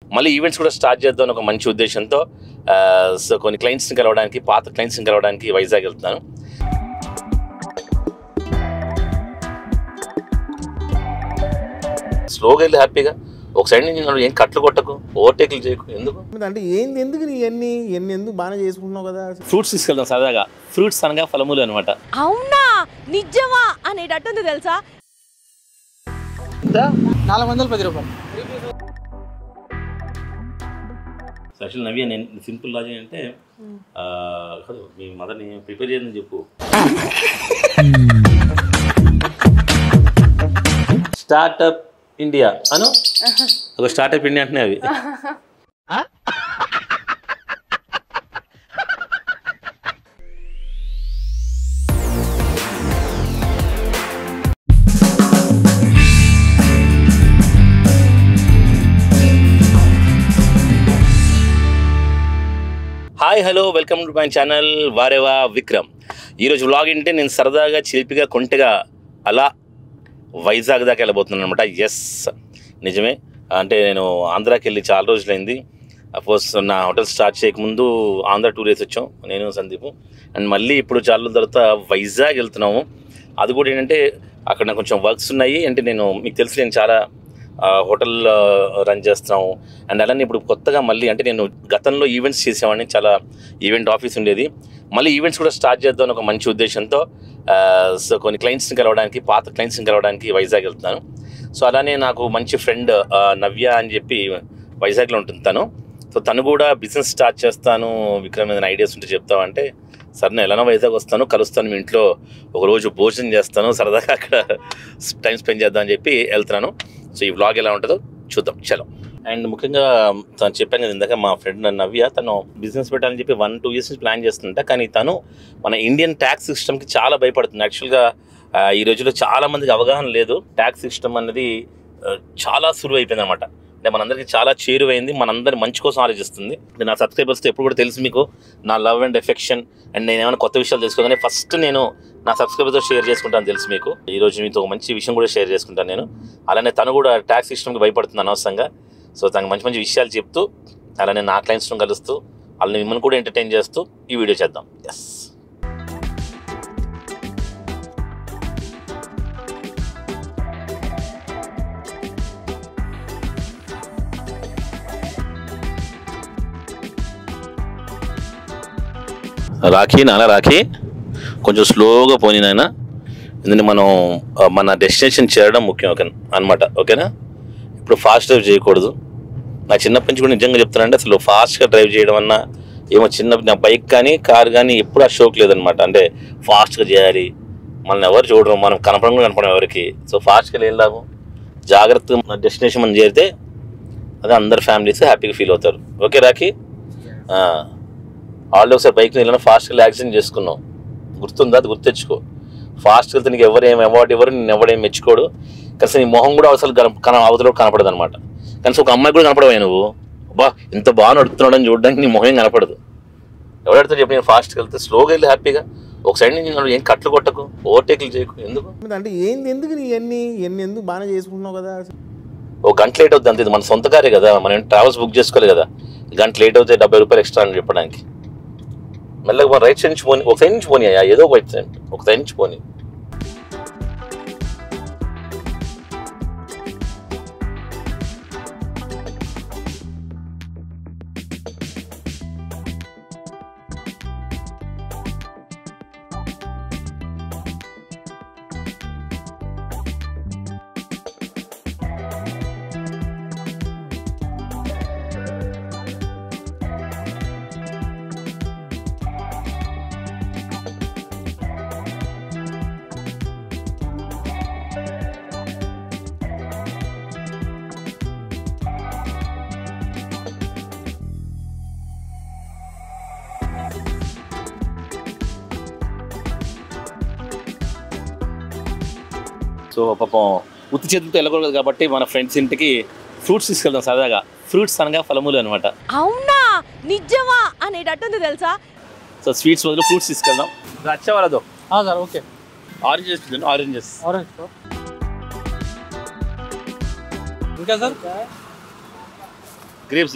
మళ్ళీ ఈవెంట్స్ కూడా స్టార్ట్ చేద్దాం ఒక మంచి ఉద్దేశంతో ఆ, సో కొన్ని క్లయింట్స్ని కలవడానికి పాత క్లయింట్స్ని కలవడానికి వైజాగ్ వెళ్తున్నాను స్లోగా వెళ్ళి హ్యాపీగా ఒక సైడ్ నుంచి నన్ను ఏం కట్లు కొట్టకు ఓవర్టేక్లు చేయకు ఎందుకు అంటే ఏంది ఎందుకు నీ ఇవన్నీ ఇవన్నీ ఎందుకు బాగానే చేసుకుంటున్నావు కదా ఫ్రూట్స్ తీసుకెళ్దాం సరదాగా ఫ్రూట్స్ అనగా ఫలములు అనమాట అవునా నిజమా అనేటట్టుంది తెలుసా నాలుగు వందల పది రూపాయలు యాక్చువల్ నవ్య నేను సింపుల్ లాజిక్ అంటే ఆ, కాదు మీ మదర్ని ప్రిపేర్ చేయని చెప్పు స్టార్టప్ ఇండియా అను ఒక స్టార్టప్ ఇండియా అంటే అవి hi hello welcome to my channel వారేవా విక్రమ్ ఈరోజు వ్లాగ్ ఏంటంటే నేను సరదాగా చిలిపిగా కొంటెగా అలా వైజాగ్ దాకా వెళ్ళబోతున్నాను అనమాట ఎస్ నిజమే అంటే నేను ఆంధ్రాకి వెళ్ళి చాలా రోజులైంది అఫ్కోర్స్ నా హోటల్ స్టార్ట్ చేయకముందు ఆంధ్ర టూర్ వేసి వచ్చాం నేను సందీప్ అండ్ మళ్ళీ ఇప్పుడు చాలా రోజుల తర్వాత వైజాగ్ వెళ్తున్నాము అది కూడా ఏంటంటే అక్కడ నాకు కొంచెం వర్క్స్ ఉన్నాయి అంటే నేను మీకు తెలుసు నేను చాలా ఆ, హోటల్ ఆ, రన్ చేస్తున్నాము అండ్ అలానే ఇప్పుడు కొత్తగా మళ్ళీ అంటే నేను గతంలో ఈవెంట్స్ చేసేవాడిని చాలా ఈవెంట్ ఆఫీస్ ఉండేది మళ్ళీ ఈవెంట్స్ కూడా స్టార్ట్ చేద్దాం ఒక మంచి ఉద్దేశంతో ఆ, సో కొన్ని క్లయింట్స్ని కలవడానికి పాత క్లయింట్స్ని కలవడానికి వైజాగ్ వెళ్తున్నాను సో అలానే నాకు మంచి ఫ్రెండ్ నవ్య అని చెప్పి వైజాగ్లో ఉంటుంది తను సో తను కూడా బిజినెస్ స్టార్ట్ చేస్తాను విక్రమ్ ఏదైనా ఐడియాస్ ఉంటే చెప్తావంటే సరే నేను ఎలానో వైజాగ్ వస్తాను కలుస్తాను మీ ఇంట్లో ఒక రోజు భోజనం చేస్తాను సరదాగా అక్కడ టైం స్పెండ్ చేద్దాం అని చెప్పి వెళ్తున్నాను సో ఈ వ్లాగ్ ఎలా ఉంటుందో చూద్దాం చలో అండ్ ముఖ్యంగా తను చెప్పాను కదా ఇందాక మా ఫ్రెండ్ నవ్య తను బిజినెస్ పెట్టాలని చెప్పి వన్ టూ ఇయర్స్ నుంచి ప్లాన్ చేస్తుంటా కానీ తను మన ఇండియన్ ట్యాక్స్ సిస్టమ్కి చాలా భయపడుతుంది యాక్చువల్గా ఆ, ఈ రోజుల్లో చాలా మందికి అవగాహన లేదు ట్యాక్స్ సిస్టమ్ అనేది ఆ, చాలా సులువు అయిపోయింది అనమాట అంటే మనందరికీ చాలా చేరువైంది మనందరి మంచి కోసం ఆలోచిస్తుంది అంటే నా సబ్స్క్రైబర్స్తో ఎప్పుడు కూడా తెలుసు మీకు నా లవ్ అండ్ ఎఫెక్షన్ అండ్ నేను ఏమైనా కొత్త విషయాలు తెలుసుకోగానే ఫస్ట్ నేను నా సబ్స్క్రైబర్తో షేర్ చేసుకుంటాను తెలుసు మీకు ఈ రోజు మీతో ఒక మంచి విషయం కూడా షేర్ చేసుకుంటాను నేను అలానే తను కూడా ట్యాక్స్ సిస్టమ్కి భయపడుతుంది అనవసరంగా సో తనకు మంచి మంచి విషయాలు చెప్తూ అలానే నా క్లయింట్స్ను కలుస్తూ అలానే మిమ్మల్ని కూడా ఎంటర్టైన్ చేస్తూ ఈ వీడియో చేద్దాం ఎస్ రాఖీ నాన్న రాఖీ కొంచెం స్లోగా పోనీ నాయన ఎందుకంటే మనం ఆ, మన డెస్టినేషన్ చేరడం ముఖ్యం ఓకే అనమాట ఓకేనా ఇప్పుడు ఫాస్ట్ డ్రైవ్ చేయకూడదు నా చిన్నప్పటి నుంచి కూడా నిజంగా చెప్తానంటే అసలు ఫాస్ట్గా డ్రైవ్ చేయడం అన్నా ఏమో చిన్న నా బైక్ కానీ కార్ కానీ ఎప్పుడు ఆ షోక్ లేదనమాట అంటే ఫాస్ట్గా చేయాలి మనల్ని ఎవరు చూడరు మనం కనపడం కూడా కనపడం ఎవరికి సో ఫాస్ట్గా ఏం లాభం జాగ్రత్తగా మన డెస్టినేషన్ మనం చేరితే అదే అందరు ఫ్యామిలీస్ హ్యాపీగా ఫీల్ అవుతారు ఓకే రాఖీ ఆల్రెడీ ఒకసారి బైక్లో వెళ్ళినా ఫాస్ట్గా యాక్సిడెంట్ చేసుకున్నాం గుర్తుందా అది గుర్తెచ్చుకో ఫాస్ట్గా వెళ్తే నీకు ఎవరు ఏం అవార్డు ఎవరు నేను ఎవడేం మెచ్చుకోడు కనీసం నీ మొహం కూడా అసలు కన కన అవతల కనపడదు అనమాట కనీసం ఒక అమ్మాయి కూడా కనపడవా నువ్వు బా ఇంత బాగా నడుపుతున్నాడు అని చూడడానికి నీ మొహం కనపడదు ఎవరెడితే చెప్పి నేను ఫాస్ట్గా వెళ్తే స్లోగా వెళ్ళి హ్యాపీగా ఒక సైడ్ నుంచి నన్ను ఏం కట్లు కొట్టకు ఓవర్టేక్లు చేయకు ఎందుకు అంటే ఏంది ఎందుకు నీ ఇవన్నీ ఇవన్నీ ఎందుకు బాగానే చేసుకుంటున్నావు కదా ఒక గంట లేట్ అవుతుంది అంతే ఇది మన సొంత కారే కదా మనం ట్రావెల్స్ బుక్ చేసుకోవాలి కదా గంట లేట్ అవుతే డెబ్బై రూపాయలు ఎక్స్ట్రా అని చెప్పడానికి మెల్లగా మన రైట్ సైడ్ నుంచి పోని ఒక సైడ్ నుంచి పోనీ అయ్యా ఏదో ఒక వైట్ సైడ్ ఒక సైడ్ నుంచి పోనీ సో పాపం ఉత్తి చేతులతో వెళ్ళకూడదు కాబట్టి మన ఫ్రెండ్స్ ఇంటికి ఫ్రూట్స్ తీసుకెళ్దాం సరదాగా ఫ్రూట్స్ అనగా ఫలములు అనమాట అవునా నిజమా అనేటట్టుంది తెలుసా సో స్వీట్స్ బదులు ఫ్రూట్స్ తీసుకెళ్దాం వచ్చే వాళ్ళతో sir okay oranges oranges orange ఇంకా సార్ గ్రేప్స్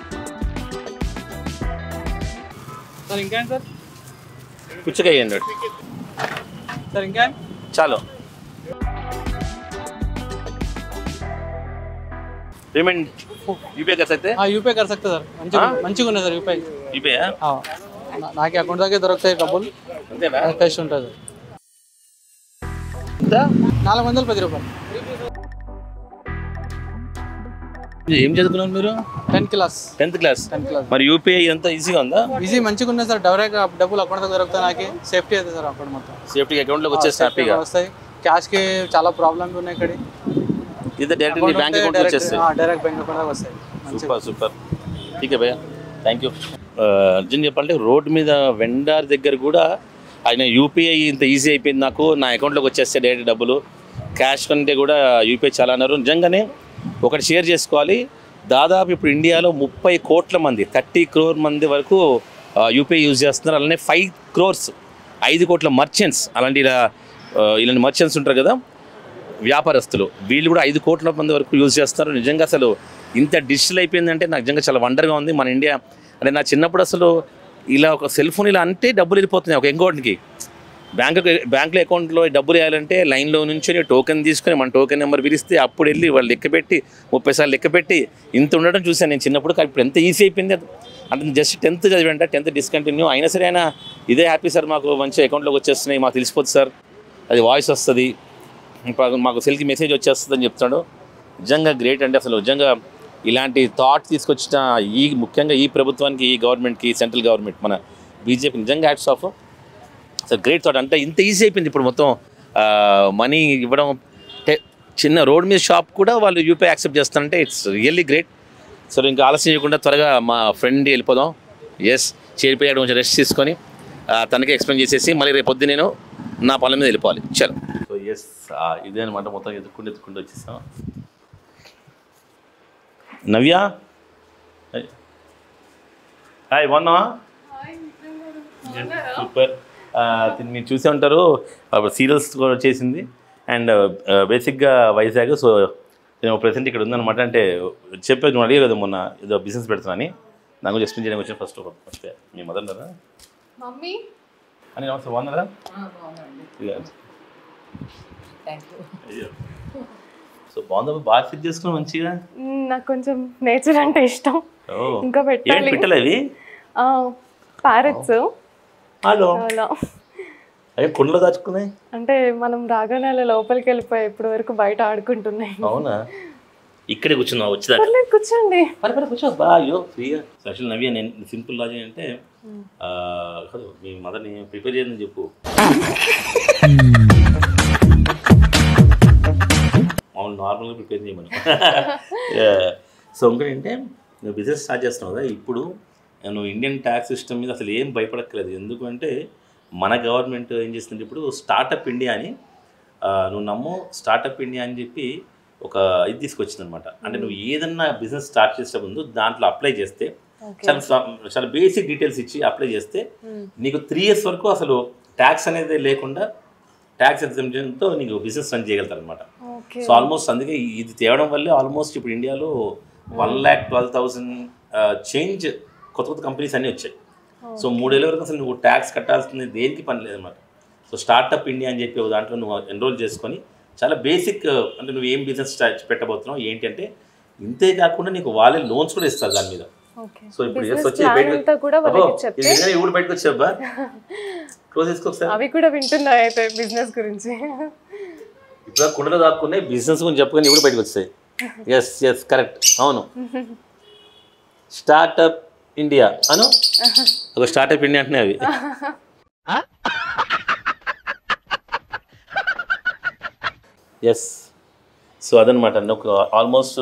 సార్ ఇంకా సార్ పుచ్చకాయ అండి సార్ ఇంకా చాలు పేమెంట్ యూపీఐ కదా అయితే యూపీఐ कर सकते సార్ మంచిగా మంచిగా ఉన్నది సార్ యూపీఐ యూపీఐ నాకు అకౌంట్ దగ్గర దొరుకుతాయి డబ్బులు అంతేనా క్యాష్ ఉంటుంది ఎంత నాలుగు వందల పది రూపాయలు ఏం చదువుకున్నారు మీరు tenth class tenth class tenth class మరి యూపీఐ అంతా ఈజీగా ఉందా ఈజీ మంచిగా ఉన్నది సార్ డైరెక్ట్ డబ్బులు అకౌంట్ దగ్గర దొరుకుతాయి నాకు సేఫ్టీ అవుతుంది సార్ అకౌంట్ మొత్తం సేఫ్టీ అకౌంట్లోకి వచ్చేసి హ్యాపీగా వస్తాయి క్యాష్కి చాలా ప్రాబ్లమ్స్ ఉన్నాయి ఇక్కడ ఇది డైరెక్ట్ నీ బ్యాంక్ అకౌంట్ వచ్చేస్తాయి డైరెక్ట్ బ్యాంక్ అకౌంట్ వస్తాయి సూపర్ సూపర్ ఠీకే భయ్యా థ్యాంక్ యూ అర్జున్ చెప్పాలంటే రోడ్ మీద వెండార్ దగ్గర కూడా ఆయన యూపీఐ ఇంత ఈజీ అయిపోయింది నాకు నా అకౌంట్లోకి వచ్చేస్తే డైరెక్ట్ డబ్బులు క్యాష్ కంటే కూడా యూపీఐ చాలా అన్నారు నిజంగానే ఒకటి షేర్ చేసుకోవాలి దాదాపు ఇప్పుడు ఇండియాలో ముప్పై కోట్ల మంది థర్టీ క్రోర్ మంది వరకు యూపీఐ యూజ్ చేస్తున్నారు అలానే ఫైవ్ క్రోర్స్ ఐదు కోట్ల మర్చెంట్స్ అలాంటి ఇలా ఆ, ఇలాంటి మర్చెంట్స్ ఉంటారు కదా వ్యాపారస్తులు వీళ్ళు కూడా ఐదు కోట్ల మంది వరకు యూజ్ చేస్తారు నిజంగా అసలు ఇంత డిజిటల్ అయిపోయిందంటే నాకు నిజంగా చాలా వండర్గా ఉంది మన ఇండియా అంటే నా చిన్నప్పుడు అసలు ఇలా ఒక సెల్ ఫోన్ ఇలా అంటే డబ్బులు వెళ్ళిపోతున్నాయి ఒక అకౌంట్కి బ్యాంక్ బ్యాంకులో అకౌంట్లో డబ్బులు వేయాలంటే లైన్లో నుంచి టోకెన్ తీసుకొని మన టోకెన్ నెంబర్ పిలిస్తే అప్పుడు వెళ్ళి వాళ్ళు లెక్క పెట్టి ముప్పై సార్లు లెక్క పెట్టి ఇంత ఉండడం చూశాను నేను చిన్నప్పుడు కానీ ఇప్పుడు ఎంత ఈజీ అయిపోయింది అది అంటే జస్ట్ టెన్త్ చదివంట టెన్త్ డిస్కంటిన్యూ అయినా సరే అయినా ఇదే హ్యాపీ సార్ మాకు మంచి అకౌంట్లోకి వచ్చేస్తున్నాయి మాకు తెలిసిపోతుంది సార్ అది వాయిస్ వస్తుంది ఇప్పుడు మాకు సెల్కి మెసేజ్ వచ్చేస్తుంది అని చెప్తాడు నిజంగా గ్రేట్ అంటే అసలు నిజంగా ఇలాంటి థాట్ తీసుకొచ్చిన ఈ ముఖ్యంగా ఈ ప్రభుత్వానికి ఈ గవర్నమెంట్కి సెంట్రల్ గవర్నమెంట్ మన బీజేపీ నిజంగా హ్యాట్స్ ఆఫ్ అసలు గ్రేట్ థాట్ అంటే ఇంత ఈజీ అయిపోయింది ఇప్పుడు మొత్తం మనీ ఇవ్వడం అంటే చిన్న రోడ్ మీద షాప్ కూడా వాళ్ళు యూపీఐ యాక్సెప్ట్ చేస్తారంటే ఇట్స్ రియల్లీ గ్రేట్ సో ఇంకా ఆలస్యం చేయకుండా త్వరగా మా ఫ్రెండ్ వెళ్ళిపోదాం ఎస్ చేరిపోయాడు కొంచెం రెస్ట్ తీసుకొని ఆ, తనకి ఎక్స్ప్లెయిన్ చేసేసి మళ్ళీ రేపు పొద్దు నేను నా పనుల మీద వెళ్ళిపోవాలి చలో సో ఎస్ ఇదే అనమాట మొత్తం ఎత్తుకుంటూ ఎత్తుకుంటూ వచ్చేసాం నవ్య హాయ్ బాగున్నావా సూపర్ దీన్ని మీరు చూసే ఉంటారు సీరియల్స్ కూడా చేసింది అండ్ బేసిక్గా వైజాగ్ సో నేను ప్రెసెంట్ ఇక్కడ ఉందన్నమాట అంటే చెప్పేది నువ్వు అడిగే కదా మొన్న ఏదో బిజినెస్ పెడుతున్నాని నాకు గురించి ఎక్స్ప్లెయిన్ చేయడానికి వచ్చాను ఫస్ట్ ఫస్ట్ మీ మదర్ ఉన్నారా మమ్మీ అని నమస్తే బాగున్నారా ఇక, అయ్యో సో బాగుందా బాగా ఫిట్ చేసుకుని మంచిగా నాకు కొంచెం నేచర్ అంటే ఇష్టం ఓ ఇంకా ఏంటి పెట్టాలి పెట్టలే అవి ప్యారెట్స్ హలో అలా అవి కుండలో దాచుకున్నాయి అంటే మనం రాగానే అలా లోపలికి వెళ్ళిపోయి ఇప్పటి వరకు బయట ఆడుకుంటున్నాయి అవునా ఇక్కడే కూర్చున్నావు వచ్చేదాకా పర్లేదు కూర్చోండి పరి పరి కూర్చో బా అయ్యో ఫ్రీగా యాక్చువల్ నవ్య నేను సింపుల్ లాజిక్ అంటే ఆ, కాదు మీ మదర్ని ప్రిపేర్ చేయని చెప్పు అవును నార్మల్గా ప్రిపేర్ చేయమని సో ఇంకోటి ఏంటంటే నువ్వు బిజినెస్ స్టార్ట్ చేస్తున్నావు కదా ఇప్పుడు నువ్వు ఇండియన్ ట్యాక్స్ సిస్టమ్ మీద అసలు ఏం భయపడక్కర్లేదు ఎందుకంటే మన గవర్నమెంట్ ఏం చేస్తుంది ఇప్పుడు స్టార్టప్ ఇండియా అని ఆ, నువ్వు నమ్ము స్టార్టప్ ఇండియా అని చెప్పి ఒక ఇది తీసుకొచ్చింది అనమాట అంటే నువ్వు ఏదన్నా బిజినెస్ స్టార్ట్ చేసే ముందు దాంట్లో అప్లై చేస్తే చాలా స్వ- చాలా బేసిక్ డీటెయిల్స్ ఇచ్చి అప్లై చేస్తే నీకు త్రీ ఇయర్స్ వరకు అసలు ట్యాక్స్ అనేది లేకుండా ట్యాక్స్ ఎగ్జామ్షన్తో నీకు బిజినెస్ రన్ చేయగలుగుతారు అనమాట ఓకే సో ఆల్మోస్ట్ అందుకే ఇది తేవడం వల్లే ఆల్మోస్ట్ ఇప్పుడు ఇండియాలో one lakh twelve thousand change కొత్త కొత్త కంపెనీస్ అన్నీ వచ్చాయి సో మూడేళ్ళ వరకు అసలు నువ్వు ట్యాక్స్ కట్టాల్సింది దేనికి పని లేదన్నమాట సో స్టార్టప్ ఇండియా అని చెప్పి ఒక దాంట్లో నువ్వు ఎన్రోల్ చేసుకొని చాలా బేసిక్ అంటే నువ్వు ఏం బిజినెస్ పెట్టబోతున్నావు ఏంటి అంటే ఇంతే కాకుండా నీకు వాళ్ళే లోన్స్ కూడా ఇస్తారు దాని మీద ఓకే సో ఇప్పుడు Business ఎస్ వచ్చి plan బయటకు- అంతా కూడా అబ్బో, వాళ్ళకి చెప్తే- ఇది నిజంగా ఇప్పుడు బయటకు వచ్చాబ్బా క్లోజ్ చేసుకో ఒకసారి అవి కూడా వింటున్నాయి అయితే బిజినెస్ గురించి ఇప్పుడు కుండలో దాక్కున్నాయి బిజినెస్ గురించి చెప్పుకొని ఇప్పుడు బయటకు వచ్చాయి ఎస్ ఎస్ కరెక్ట్ అవును స్టార్టప్ ఇండియా అను ఒక స్టార్టప్ ఇండియా అంటున్నాయి అవి ఎస్ సో అదనమాట నువ్వు ఆల్మోస్ట్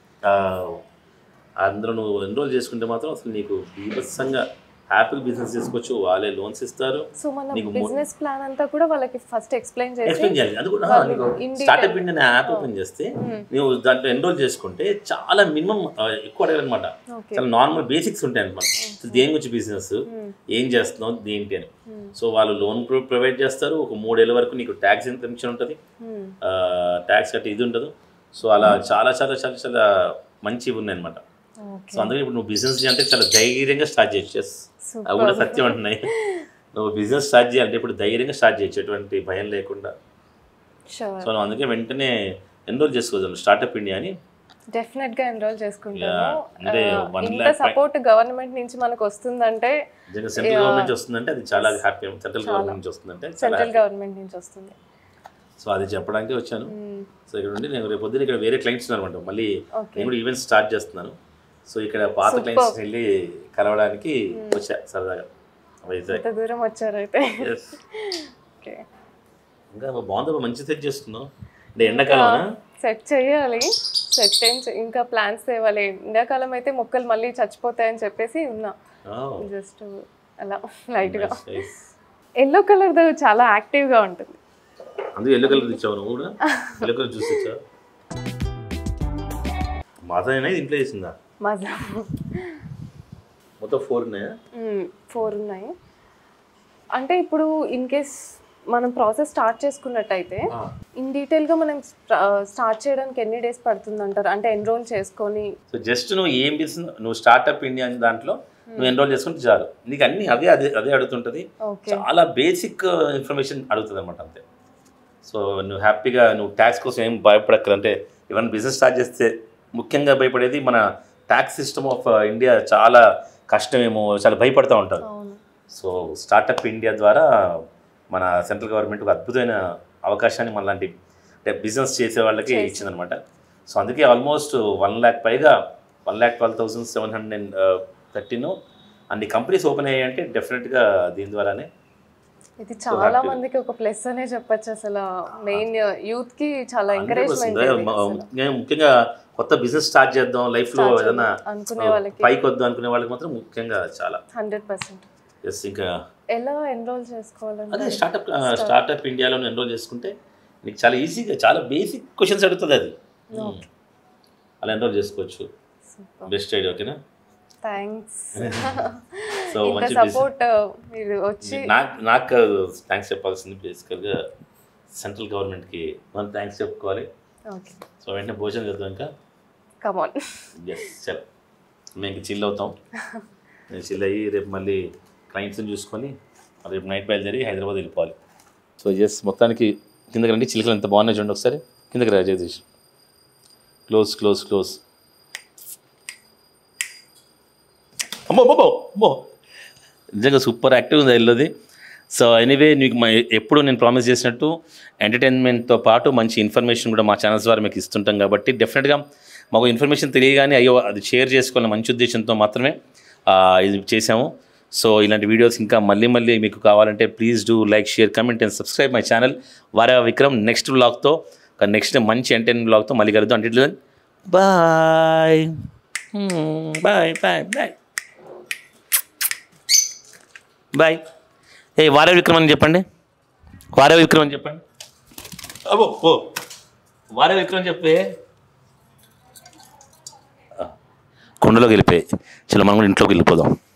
అందులో నువ్వు ఎన్రోల్ చేసుకుంటే మాత్రం అసలు నీకు బీభత్సంగా హ్యాపీగా బిజినెస్ చేసుకోవచ్చు వాళ్ళే లోన్స్ ఇస్తారు సో మన నీకు మో- బిజినెస్ ప్లాన్ అంతా కూడా వాళ్ళకి ఫస్ట్ ఎక్స్ప్లెయిన్ చేసి ఎక్స్ప్లెయిన్ చేయాలి అది కూడా వాళ్ళు నీకు in detail- స్టార్టప్ ఇండియా అనే యాప్ ఓపెన్ చేస్తే నువ్వు దాంట్లో ఎన్రోల్ చేసుకుంటే చాలా మినిమం ఎక్కువ అడగాలన్నమాట ఓకే చాలా నార్మల్ బేసిక్స్ ఉంటాయి అనమాట దేని గురించి బిజినెస్ ఏం చేస్తున్నావు దేంటి అని సో వాళ్ళు లోన్ ప్రొవైడ్ చేస్తారు ఒక మూడేళ్ళ వరకు నీకు ట్యాక్స్ ఇన్కమిషన్ ఉంటుంది ట్యాక్స్ కట్టి ఇది ఉండదు సో అలా చాలా చాలా చాలా చాలా మంచివి ఉన్నాయి అనమాట సో అందుకే ఇప్పుడు నువ్వు బిజినెస్ అంటే చాలా ధైర్యంగా స్టార్ట్ చేయొచ్చు Yes. అవి కూడా సత్యం అంటున్నాయి నువ్వు బిజినెస్ స్టార్ట్ చేయాలంటే ఇప్పుడు ధైర్యంగా స్టార్ట్ చేయొచ్చు ఎటువంటి భయం లేకుండా షూర్ సో నువ్వు అందుకే వెంటనే ఎన్రోల్ చేసుకోవచ్చు స్టార్టప్ ఇండియా అని డెఫినెట్ గా ఎన్రోల్ చేసుకుంటాను Yeah, అంటే ఆ, one ఇంత lakh సపోర్ట్ గవర్నమెంట్ నుంచి మనకు వస్తుందంటే నిజంగా సెంట్రల్ గవర్నమెంట్ వస్తుందంటే అది చాలా హ్యాపీ సెంట్రల్ గవర్నమెంట్ నుంచి వస్తుందంటే చాలా సెంట్రల్ గవర్నమెంట్ నుంచి వస్తుంది సో అది చెప్పడానికి వచ్చాను సో ఇక్కడ నుండి నేను రేపు పొద్దున్న ఇక్కడ వేరే క్లయింట్స్ అనమాట మళ్ళీ Okay. నేను కూడా ఈవెంట్ స్టార్ట్ చేస్తున్నాను సో ఇక్కడ పాత క్లయింట్స్ వెళ్ళి కలవడానికి వచ్చా సరదాగా వైజాగ్ ఎంత దూరం వచ్చారైతే Yes. ఓకే ఇంకా బాగుంది మంచి సెట్ చేస్తున్నావు అంటే ఎండాకాలం సెట్ చేయాలి సెట్ ఏం చే- ఇంకా ప్లాన్స్ తేవాలి ఎండాకాలం అయితే మొక్కలు మళ్ళీ చచ్చిపోతాయని చెప్పేసి ఉన్నా జస్ట్ అలా లైట్ గా ఎల్లో కలర్ చాలా యాక్టివ్ గా ఉంటుంది అందుకే ఎల్లో కలర్ ఇచ్చావు నువ్వు కూడా ఎల్లో కలర్ చూసి ఇచ్చావు మాతో అనేది ఇంట్లో చేసిందా మజా మొత్తం ఫోర్ ఉన్నాయా ఫోర్ ఉన్నాయి అంటే ఇప్పుడు ఇన్ కేస్ మనం ప్రాసెస్ స్టార్ట్ చేసుకున్నట్టయితే ఇన్ డీటెయిల్గా మనం స్టార్ట్ చేయడానికి ఎన్ని డేస్ పడుతుంది అంటారు అంటే ఎన్రోల్ చేసుకొని సో జస్ట్ నువ్వు ఏం బిజినెస్ నువ్వు స్టార్ట్అప్ ఇండియా అనే దాంట్లో నువ్వు ఎన్రోల్ చేసుకుంటే చాలు నీకు అన్ని అవే అదే అదే అడుగుతుంటుంది ఓకే చాలా బేసిక్ ఇన్ఫర్మేషన్ అడుగుతుంది అనమాట అంతే సో నువ్వు హ్యాపీగా నువ్వు ట్యాక్స్ కోసం ఏం భయపడక్కర్ అంటే ఏమైనా బిజినెస్ స్టార్ట్ చేస్తే ముఖ్యంగా భయపడేది మన ట్యాక్స్ సిస్టమ్ ఆఫ్ ఇండియా చాలా కష్టమేమో చాలా భయపడుతూ ఉంటారు అవును సో స్టార్టప్ ఇండియా ద్వారా మన సెంట్రల్ గవర్నమెంట్ ఒక అద్భుతమైన అవకాశాన్ని మనలాంటి అంటే బిజినెస్ చేసే వాళ్ళకి ఇచ్చిందనమాట సో అందుకే ఆల్మోస్ట్ వన్ ల్యాక్ పైగా one lakh twelve thousand seven hundred and thirteen అన్ని కంపెనీస్ ఓపెన్ అయ్యాయంటే డెఫినెట్గా దీని ద్వారానే ఇది చాలా మందికి ఒక ప్లస్ అనే చెప్పొచ్చు అసలు మెయిన్ యూత్ కి చాలా 100% ఎంకరేజ్మెంట్ మ- ముఖ్యంగా- ముఖ్యంగా కొత్త బిజినెస్ స్టార్ట్ చేద్దాం లైఫ్లో ఏదైనా అనుకునే వాళ్ళకి పైకి వద్దు అనుకునే వాళ్ళకి మాత్రం ముఖ్యంగా చాలా హండ్రెడ్ పర్సెంట్ ఎస్ ఇంకా ఎలా ఎన్రోల్ చేసుకోవాలంటే అదే స్టార్టప్ స్టార్టప్ ఇండియాలో ఎన్రోల్ చేసుకుంటే నీకు చాలా ఈజీగా చాలా బేసిక్ క్వశ్చన్స్ అడుగుతుంది అది అలా ఎన్రోల్ చేసుకోవచ్చు బెస్ట్ ఐడియా ఓకేనా థ్యాంక్స్ సో ఇంత మంచి సపోర్ట్ మీరు వచ్చి నాకు నాకు థ్యాంక్స్ చెప్పాల్సింది బేసికల్గా సెంట్రల్ గవర్నమెంట్కి మనం థ్యాంక్స్ చెప్పుకోవాలి ఓకే సో వెంటనే భోజనం చేద్దాం ఇంకా కమాన్ ఎస్ చల్ మేము ఇంక చిల్ అవుతాం నేను చిల్ అయ్యి రేపు మళ్ళీ క్లయింట్స్ని చూసుకొని రేపు నైట్ బయలుదేరి హైదరాబాద్ వెళ్ళిపోవాలి సో ఎస్ మొత్తానికి కిందకి రండి చిలుకలు ఎంత బాగున్నాయి చూడండి ఒకసారి కిందకి రా జగదీష్ క్లోజ్ క్లోజ్ క్లోజ్ అమ్మో అమ్మో అమ్మో నిజంగా సూపర్ యాక్టివ్ ఉంది వెళ్ళది సో ఎనీవే నీకు మా ఎప్పుడు నేను ప్రామిస్ చేసినట్టు ఎంటర్టైన్మెంట్తో పాటు మంచి ఇన్ఫర్మేషన్ కూడా మా ఛానల్స్ ద్వారా మీకు ఇస్తుంటాం కాబట్టి డెఫినెట్గా మాకు ఇన్ఫర్మేషన్ తెలియగానే అయ్యో అది షేర్ చేసుకోవాలని మంచి ఉద్దేశంతో మాత్రమే ఆ, ఇది చేసాము సో ఇలాంటి వీడియోస్ ఇంకా మళ్ళీ మళ్ళీ మీకు కావాలంటే please do like share comment and subscribe my channel వారే విక్రమ్ నెక్స్ట్ వ్లాగ్తో నెక్స్ట్ మంచి ఎంటర్టైన్మెంట్ వ్లాగ్తో మళ్ళీ కలుద్దాం అంటే bye bye bye bye bye ఏ వారే విక్రమ్ అని చెప్పండి వారే విక్రమ్ అని చెప్పండి అబ్బో ఓ వారే విక్రమ్ చెప్పే కొండలోకి వెళ్ళిపోయి చలో మనం కూడా ఇంట్లోకి వెళ్ళిపోదాం